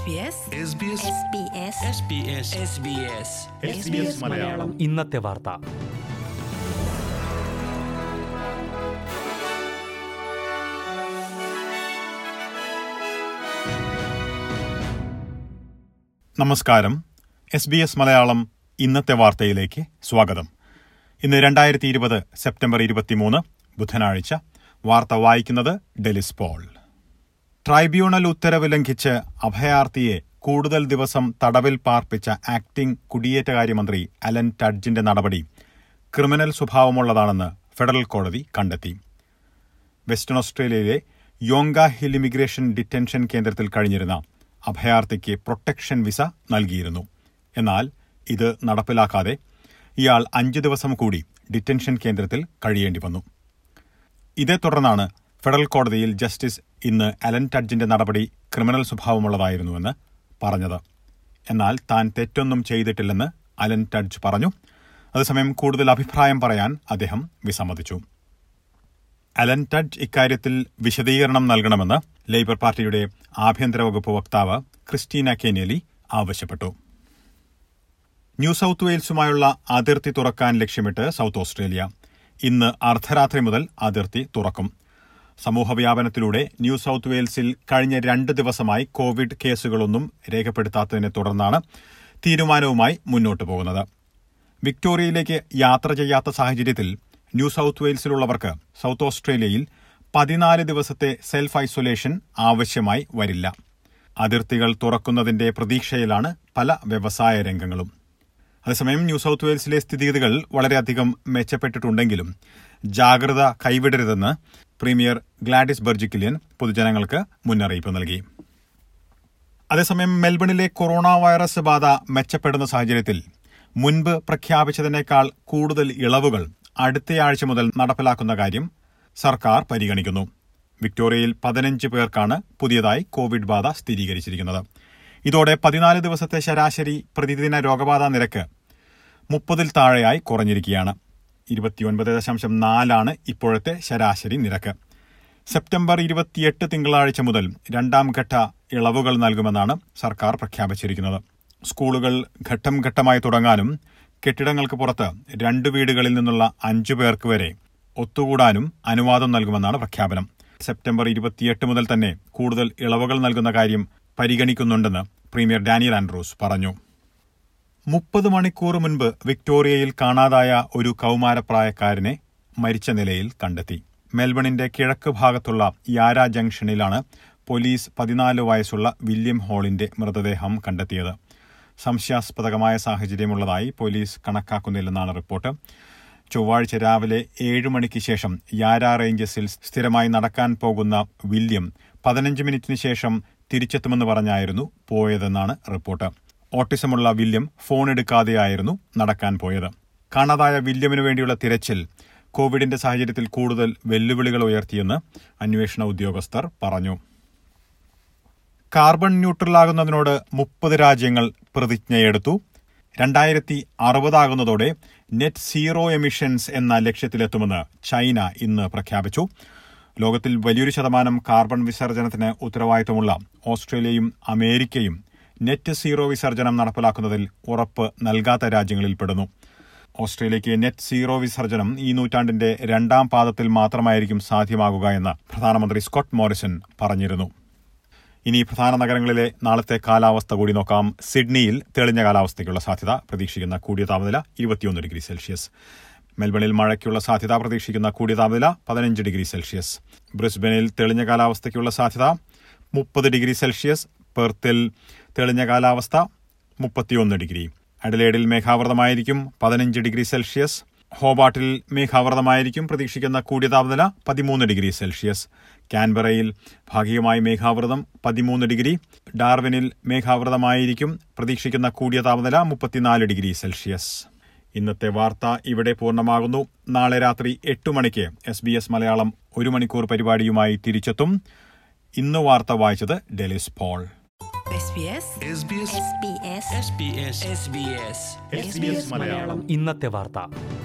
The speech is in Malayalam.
മലയാളം ഇന്നത്തെ വാർത്ത നമസ്കാരം എസ് ബി എസ് മലയാളം ഇന്നത്തെ വാർത്തയിലേക്ക് സ്വാഗതം ഇന്ന് രണ്ടായിരത്തി ഇരുപത് സെപ്റ്റംബർ ഇരുപത്തിമൂന്ന് ബുധനാഴ്ച വാർത്ത വായിക്കുന്നത് ഡെലിസ് പോൾ ട്രൈബ്യൂണൽ ഉത്തരവ് ലംഘിച്ച് അഭയാർത്ഥിയെ കൂടുതൽ ദിവസം തടവിൽ പാർപ്പിച്ച ആക്ടിംഗ് കുടിയേറ്റകാര്യമന്ത്രി അലൻ ടഡ്ജിന്റെ നടപടി ക്രിമിനൽ സ്വഭാവമുള്ളതാണെന്ന് ഫെഡറൽ കോടതി കണ്ടെത്തി വെസ്റ്റേൺ ഓസ്ട്രേലിയയിലെ യോങ്ക ഹിൽ ഇമിഗ്രേഷൻ ഡിറ്റൻഷൻ കേന്ദ്രത്തിൽ കഴിഞ്ഞിരുന്ന അഭയാർത്ഥിക്ക് പ്രൊട്ടക്ഷൻ വിസ നൽകിയിരുന്നു എന്നാൽ ഇത് നടപ്പിലാക്കാതെ ഇയാൾ അഞ്ചു ദിവസം കൂടി ഡിറ്റൻഷൻ കേന്ദ്രത്തിൽ കഴിയേണ്ടി വന്നു ഇതേ തുടർന്നാണ് ഫെഡറൽ കോടതിയിൽ ജസ്റ്റിസ് ഇന്ന് അലൻ ടഡ്ജിന്റെ നടപടി ക്രിമിനൽ സ്വഭാവമുള്ളതായിരുന്നുവെന്ന് പറഞ്ഞത് എന്നാൽ താൻ തെറ്റൊന്നും ചെയ്തിട്ടില്ലെന്ന് അലൻ ടഡ്ജ് പറഞ്ഞു അതേസമയം കൂടുതൽ അഭിപ്രായം പറയാൻ അദ്ദേഹം വിസമ്മതിച്ചു അലൻ ടഡ്ജ് ഇക്കാര്യത്തിൽ വിശദീകരണം നൽകണമെന്ന് ലേബർ പാർട്ടിയുടെ ആഭ്യന്തര വകുപ്പ് വക്താവ് ക്രിസ്റ്റീന കെനേലി ആവശ്യപ്പെട്ടു ന്യൂ സൌത്ത് വെയിൽസുമായുള്ള അതിർത്തി തുറക്കാൻ ലക്ഷ്യമിട്ട് സൌത്ത് ഓസ്ട്രേലിയ ഇന്ന് അർദ്ധരാത്രി മുതൽ അതിർത്തി തുറക്കും സമൂഹവ്യാപനത്തിലൂടെ ന്യൂ സൌത്ത് വെയിൽസിൽ കഴിഞ്ഞ രണ്ട് ദിവസമായി കോവിഡ് കേസുകളൊന്നും രേഖപ്പെടുത്താത്തതിനെ തുടർന്നാണ് തീരുമാനവുമായി മുന്നോട്ടു പോകുന്നത് വിക്ടോറിയയിലേക്ക് യാത്ര ചെയ്യാത്ത സാഹചര്യത്തിൽ ന്യൂ സൌത്ത് വെയിൽസിലുള്ളവർക്ക് സൌത്ത് ഓസ്ട്രേലിയയിൽ പതിനാല് ദിവസത്തെ സെൽഫ് ഐസൊലേഷൻ ആവശ്യമായി വരില്ല അതിർത്തികൾ തുറക്കുന്നതിന്റെ പ്രതീക്ഷയിലാണ് പല വ്യവസായ രംഗങ്ങളും അതേസമയം ന്യൂ സൌത്ത് വെയിൽസിലെ സ്ഥിതിഗതികൾ വളരെയധികം മെച്ചപ്പെട്ടിട്ടുണ്ടെങ്കിലും ജാഗ്രത കൈവിടരുതെന്ന് പ്രീമിയർ ഗ്ലാഡിസ് ബെർജിക്കിലിയൻ പൊതുജനങ്ങൾക്ക് മുന്നറിയിപ്പ് നൽകി അതേസമയം മെൽബണിലെ കൊറോണ വൈറസ് ബാധ മെച്ചപ്പെടുന്ന സാഹചര്യത്തിൽ മുൻപ് പ്രഖ്യാപിച്ചതിനേക്കാൾ കൂടുതൽ ഇളവുകൾ അടുത്തയാഴ്ച മുതൽ നടപ്പിലാക്കുന്ന കാര്യം സർക്കാർ പരിഗണിക്കുന്നു വിക്ടോറിയയിൽ പതിനഞ്ച് പേർക്കാണ് പുതിയതായി കോവിഡ് ബാധ സ്ഥിരീകരിച്ചിരിക്കുന്നത് ഇതോടെ പതിനാല് ദിവസത്തെ ശരാശരി പ്രതിദിന രോഗബാധ നിരക്ക് മുപ്പതിൽ താഴെയായി കുറഞ്ഞിരിക്കുകയാണ് ഇരുപത്തിയൊൻപത് ദശാംശം നാലാണ് ഇപ്പോഴത്തെ ശരാശരി നിരക്ക് സെപ്റ്റംബർ ഇരുപത്തിയെട്ട് തിങ്കളാഴ്ച മുതൽ രണ്ടാം ഘട്ട ഇളവുകൾ നൽകുമെന്നാണ് സർക്കാർ പ്രഖ്യാപിച്ചിരിക്കുന്നത് സ്കൂളുകൾ ഘട്ടം ഘട്ടമായി തുടങ്ങാനും കെട്ടിടങ്ങൾക്ക് പുറത്ത് രണ്ട് വീടുകളിൽ നിന്നുള്ള അഞ്ചു പേർക്ക് വരെ ഒത്തുകൂടാനും അനുവാദം നൽകുമെന്നാണ് പ്രഖ്യാപനം സെപ്റ്റംബർ ഇരുപത്തിയെട്ട് മുതൽ തന്നെ കൂടുതൽ ഇളവുകൾ നൽകുന്ന കാര്യം പരിഗണിക്കുന്നുണ്ടെന്ന് പ്രീമിയർ ഡാനിയൽ ആൻഡ്രൂസ് പറഞ്ഞു മുപ്പത് മണിക്കൂർ മുൻപ് വിക്ടോറിയയിൽ കാണാതായ ഒരു കൌമാരപ്രായക്കാരനെ മരിച്ച നിലയിൽ കണ്ടെത്തി മെൽബണിന്റെ കിഴക്ക് ഭാഗത്തുള്ള യാര ജംഗ്ഷനിലാണ് പോലീസ് പതിനാല് വയസ്സുള്ള വില്യം ഹോളിന്റെ മൃതദേഹം കണ്ടെത്തിയത് സംശയാസ്പദമായ സാഹചര്യമുള്ളതായി പോലീസ് കണക്കാക്കുന്നില്ലെന്നാണ് റിപ്പോർട്ട് ചൊവ്വാഴ്ച രാവിലെ ഏഴ് മണിക്ക് ശേഷം യാര റേഞ്ചസിൽ സ്ഥിരമായി നടക്കാൻ പോകുന്ന വില്യം പതിനഞ്ച് മിനിറ്റിന് ശേഷം തിരിച്ചെത്തുമെന്ന് പറഞ്ഞായിരുന്നു പോയതെന്നാണ് റിപ്പോർട്ട് ഓട്ടിസമുള്ള വില്യം ഫോൺ എടുക്കാതെയായിരുന്നു നടക്കാൻ പോയത് കാണാതായ വില്യമിനു വേണ്ടിയുള്ള തിരച്ചിൽ കോവിഡിന്റെ സാഹചര്യത്തിൽ കൂടുതൽ വെല്ലുവിളികൾ ഉയർത്തിയെന്ന് അന്വേഷണ ഉദ്യോഗസ്ഥർ പറഞ്ഞു കാർബൺ ന്യൂട്രലാകുന്നതിനോട് മുപ്പത് രാജ്യങ്ങൾ പ്രതിജ്ഞയെടുത്തു രണ്ടായിരത്തി അറുപതാകുന്നതോടെ നെറ്റ് സീറോ എമിഷൻസ് എന്ന ലക്ഷ്യത്തിലെത്തുമെന്ന് ചൈന ഇന്ന് പ്രഖ്യാപിച്ചു ലോകത്തിൽ വലിയൊരു ശതമാനം കാർബൺ വിസർജനത്തിന് ഉത്തരവാദിത്തമുള്ള ഓസ്ട്രേലിയയും അമേരിക്കയും നെറ്റ് സീറോ വിസർജനം നടപ്പിലാക്കുന്നതിൽ ഉറപ്പ് നൽകാത്ത രാജ്യങ്ങളിൽ പെടുന്നു ഓസ്ട്രേലിയയ്ക്ക് നെറ്റ് സീറോ വിസർജനം ഈ നൂറ്റാണ്ടിന്റെ രണ്ടാം പാദത്തിൽ മാത്രമായിരിക്കും സാധ്യമാകുക എന്ന് പ്രധാനമന്ത്രി സ്കോട്ട് മോറിസൺ പറഞ്ഞിരുന്നു ഇനി പ്രധാന നഗരങ്ങളിലെ നാളത്തെ കാലാവസ്ഥ കൂടി നോക്കാം സിഡ്നിയിൽ തെളിഞ്ഞ കാലാവസ്ഥയ്ക്കുള്ള സാധ്യത പ്രതീക്ഷിക്കുന്ന കൂടിയ താപനില ഇരുപത്തിയൊന്ന് ഡിഗ്രി സെൽഷ്യസ് മെൽബണിൽ മഴയ്ക്കുള്ള സാധ്യത പ്രതീക്ഷിക്കുന്ന കൂടിയ താപനില പതിനഞ്ച് ഡിഗ്രി സെൽഷ്യസ് ബ്രിസ്ബനിൽ തെളിഞ്ഞ കാലാവസ്ഥയ്ക്കുള്ള സാധ്യത മുപ്പത് ഡിഗ്രി സെൽഷ്യസ് പെർത്തിൽ തെളിഞ്ഞ കാലാവസ്ഥ മുപ്പത്തിയൊന്ന് ഡിഗ്രി അഡലേഡിൽ മേഘാവൃതമായിരിക്കും പതിനഞ്ച് ഡിഗ്രി സെൽഷ്യസ് ഹോബാട്ടിൽ മേഘാവൃതമായിരിക്കും പ്രതീക്ഷിക്കുന്ന കൂടിയ താപനില പതിമൂന്ന് ഡിഗ്രി സെൽഷ്യസ് കാൻബറയിൽ ഭാഗികമായി മേഘാവൃതം പതിമൂന്ന് ഡിഗ്രി ഡാർവിനിൽ മേഘാവൃതമായിരിക്കും പ്രതീക്ഷിക്കുന്ന കൂടിയ താപനില മുപ്പത്തിനാല് ഡിഗ്രി സെൽഷ്യസ് ഇന്നത്തെ വാർത്ത ഇവിടെ പൂർണ്ണമാകുന്നു നാളെ രാത്രി എട്ട് മണിക്ക് എസ് ബി എസ് മലയാളം ഒരു മണിക്കൂർ പരിപാടിയുമായി തിരിച്ചെത്തും ഇന്ന് വാർത്ത വായിച്ചത് ഡെലിസ് പോൾ ഇന്നത്തെ വാർത്ത